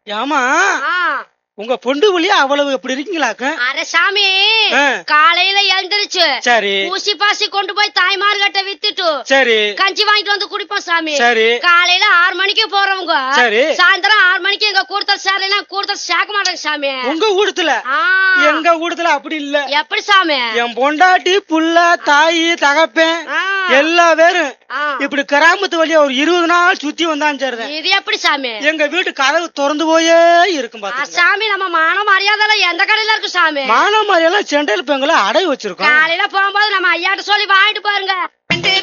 ஏமா ஆ, உங்க பொண்டு வழியா அவ்வளவு எப்படி இருக்கீங்களாக்க அட சாமி ஆ. காலையில எழுந்திருச்சு சரி ஊசி பாசி கொண்டு போய் தாய்மார்கிட்ட வித்துட்டு சரி கஞ்சி வாங்கிட்டு வந்து குடிப்போம் சாமி சரி காலையில ஆறு மணிக்கு போறவங்க சரி. சாயந்தரம் ஆறு மணிக்கு எங்க கூடுதல் சேரலைன்னா கூடுதல் சேர்க்க மாட்டாங்க சாமி உங்க ஊடத்துல ஆ, எங்க ஊடத்துல அப்படி இல்ல எப்படி சாமி என் பொண்டாட்டி புள்ள தாயி தகப்பேன் ஆ, எல்லா பேரும் ஆ. இப்படி கிராமத்து வழியா ஒரு இருபது நாள் சுத்தி வந்தான் சரிதான் இது எப்படி சாமி எங்க வீட்டு கதவு திறந்து போயே இருக்கும் ஆ, பாத்துங்க சாமி நம்ம மான மரியாதை எந்த கடையில இருக்கு சாமி மானமாரி எல்லாம் செண்டையில் பெங்களை அடை வச்சிருக்கோம் காலையில போகும்போது நம்ம ஐயாட்ட சொல்லி வாங்கிட்டு பாருங்க